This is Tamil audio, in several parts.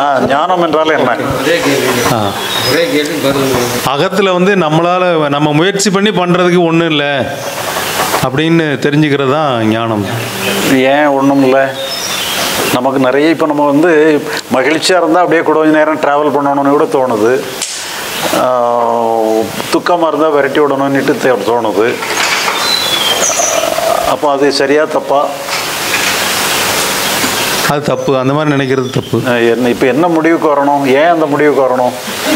ஆ ஞானம் என்றால் என்ன ஒரே கேள்வி ஆ. ஒரே கேள்வி பதில் அகத்தில் வந்து நம்மளால் நம்ம முயற்சி பண்ணி பண்ணுறதுக்கு ஒன்றும் இல்லை அப்படின்னு தெரிஞ்சுக்கிறது தான் ஞானம் ஏன் ஒன்றும் இல்லை நமக்கு நிறைய இப்போ நம்ம வந்து மகிழ்ச்சியாக இருந்தால் அப்படியே கூட கொஞ்ச நேரம் ட்ராவல் பண்ணணும்னு கூட தோணுது துக்கமாக இருந்தால் விரட்டி விடணும்னுட்டு தே- தோணுது அப்போ அது சரியா தப்பா அது தப்பு அந்த மாதிரி நினைக்கிறது தப்பு அஹ் என்ன இப்போ என்ன முடிவுக்கு வரணும் ஏன் அந்த முடிவுக்கு வரணும்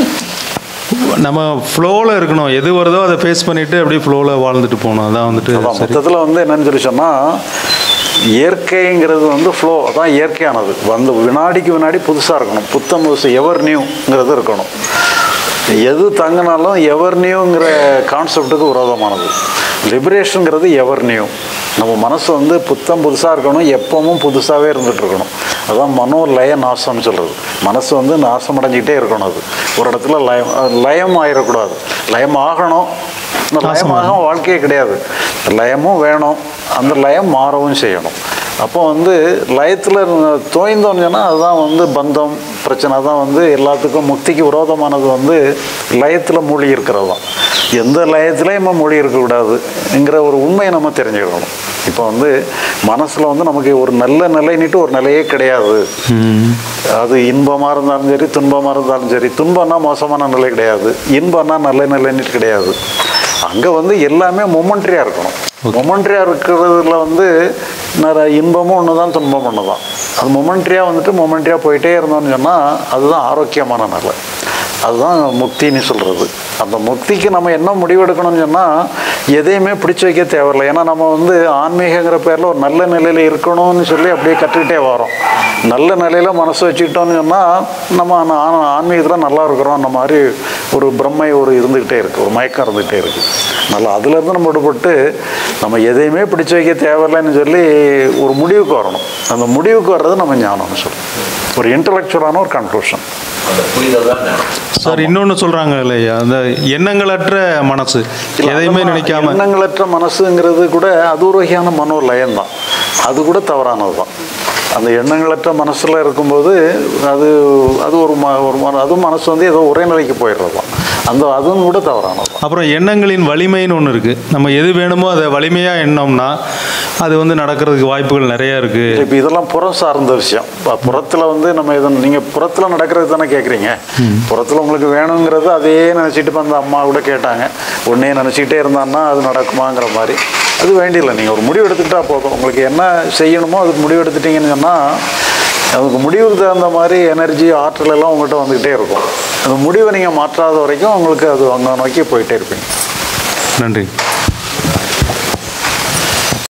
நம்ம ஃப்ளோவில் இருக்கணும் எது வருதோ அதை ஃபேஸ் பண்ணிவிட்டு அப்படியே ஃப்ளோவில் வாழ்ந்துட்டு போகணும் அதான் வந்துட்டு அதான் சரி மொத்தத்தில் வந்து என்னன்னு சொல்லி சொன்னால் இயற்கைங்கிறது வந்து ஃப்ளோ அதான் இயற்கையானது வந்து வினாடிக்கு வினாடி புதுசாக இருக்கணும் புத்தம் புதுசு எவர் நியூங்கிறது இருக்கணும் எது தங்கினாலும் எவர் நியூங்கிற கான்செப்டுக்கு விரோதமானது லிபரேஷனுங்கிறது எவர் நியூ நம்ம மனசு வந்து புத்தம் புதுசாக இருக்கணும் எப்பவும் புதுசாகவே இருந்துட்டு இருக்கணும் அதான் மனோ லய நாசம்னு சொல்கிறது மனசு வந்து நாசம் அடைஞ்சிக்கிட்டே இருக்கணும் அது ஒரு இடத்துல லயம் லயம் ஆயிடக்கூடாது லயம் ஆகணும் இந்த லயமாக வாழ்க்கையே கிடையாது லயமும் வேணும் அந்த லயம் மாறவும் செய்யணும் அப்போ வந்து லயத்தில் தோய்ந்தோன்னு சொன்னால் அதுதான் வந்து பந்தம் பிரச்சனை தான் வந்து எல்லாத்துக்கும் முக்திக்கு விரோதமானது வந்து லயத்தில் மூழ்கி இருக்கிறது தான் எந்த லயத்துலையும் நம்ம மூழ்கி இருக்கக்கூடாதுங்கிற ஒரு உண்மையை நம்ம தெரிஞ்சுக்கணும் இப்போ வந்து மனசில் வந்து நமக்கு ஒரு நல்ல நிலைன்னுட்டு ஒரு நிலையே கிடையாது அது இன்பமாக இருந்தாலும் சரி துன்பமாக இருந்தாலும் சரி துன்பம்னா மோசமான நிலை கிடையாது இன்பம்னா நல்ல நிலைன்னுட்டு கிடையாது அங்கே வந்து எல்லாமே மொமெண்ட்ரியாக இருக்கணும் மொமெண்ட்ரியாக இருக்கிறதுல வந்து நிறைய இன்பமும் ஒன்று தான் துன்பம் ஒன்று தான் அது மொமெண்ட்ரியாக வந்துட்டு மொமெண்ட்ரியாக போயிட்டே இருந்தோம்னு சொன்னால் அதுதான் ஆரோக்கியமான நிலை அதுதான் முக்தின்னு சொல்கிறது அந்த முக்திக்கு நம்ம என்ன முடிவெடுக்கணும்னு சொன்னால் எதையுமே பிடிச்சு வைக்க தேவையில்லை ஏன்னா நம்ம வந்து ஆன்மீகங்கிற பேரில் ஒரு நல்ல நிலையில் இருக்கணும்னு சொல்லி அப்படியே கற்றுக்கிட்டே வரோம் நல்ல நிலையில் மனசு வச்சுக்கிட்டோம்னு சொன்னால் நம்ம ஆன- ஆன- ஆன்மீகத்தில் நல்லா இருக்கிறோம் அந்த மாதிரி ஒரு பிரம்மை ஒரு இருந்துக்கிட்டே இருக்குது ஒரு மயக்கம் இருந்துக்கிட்டே இருக்குது நல்லா அதுலேருந்து நம்ம விடுபட்டு நம்ம எதையுமே பிடிச்சு வைக்க தேவையில்லைன்னு சொல்லி ஒரு முடிவுக்கு வரணும் அந்த முடிவுக்கு வர்றது நம்ம ஞானம்னு சொல்லுவோம் ஒரு இன்டலெக்சுவலான ஒரு கன்க்ளூஷன் அந்த புரிதல் தான் ஞானம். சார் இன்னொன்று சொல்கிறாங்க இல்லையா அந்த எண்ணங்களற்ற மனசு இல்ல, எதையுமே அந்த ம- நினைக்காம எண்ணங்களற்ற மனசுங்கிறது கூட அது ஒரு வகையான மனோ லயம் தான் அது கூட தவறானது தான் அந்த எண்ணங்களற்ற மனசில் இருக்கும்போது அது அது ஒரு ம ஒரு மன அதுவும் மனசு வந்து ஏதோ ஒரே நிலைக்கு போயிடுறது தான் அந்த அதுவும் கூட தவறானது தான் அப்புறம் எண்ணங்களின் வலிமைன்னு ஒன்று இருக்குது நம்ம எது வேணுமோ அதை வலிமையாக எண்ணோம்னா அது வந்து நடக்கிறதுக்கு வாய்ப்புகள் நிறையா இருக்குது இப்போ இதெல்லாம் புறம் சார்ந்த விஷயம் இப்போ புறத்தில் வந்து நம்ம இதை நீங்கள் புறத்தில் நடக்கிறது தானே கேட்குறீங்க புறத்தில் உங்களுக்கு வேணுங்கிறது அதே நினச்சிட்டு இப்போ அந்த அம்மா கூட கேட்டாங்க ஒன்றே நினச்சிக்கிட்டே இருந்தான்னா அது நடக்குமாங்கிற மாதிரி அது வேண்டியில்லை நீங்கள் ஒரு முடிவு எடுத்துக்கிட்டா போதும் உங்களுக்கு என்ன செய்யணுமோ அதுக்கு முடிவு எடுத்துட்டீங்கன்னு சொன்னால் அதுக்கு முடிவுக்கு தகுந்த மாதிரி எனர்ஜி ஆற்றல் எல்லாம் உங்கள்கிட்ட வந்துக்கிட்டே இருக்கும் அந்த முடிவை நீங்கள் மாற்றாத வரைக்கும் உங்களுக்கு அது அங்கே நோக்கி போயிட்டே இருப்பீங்க நன்றி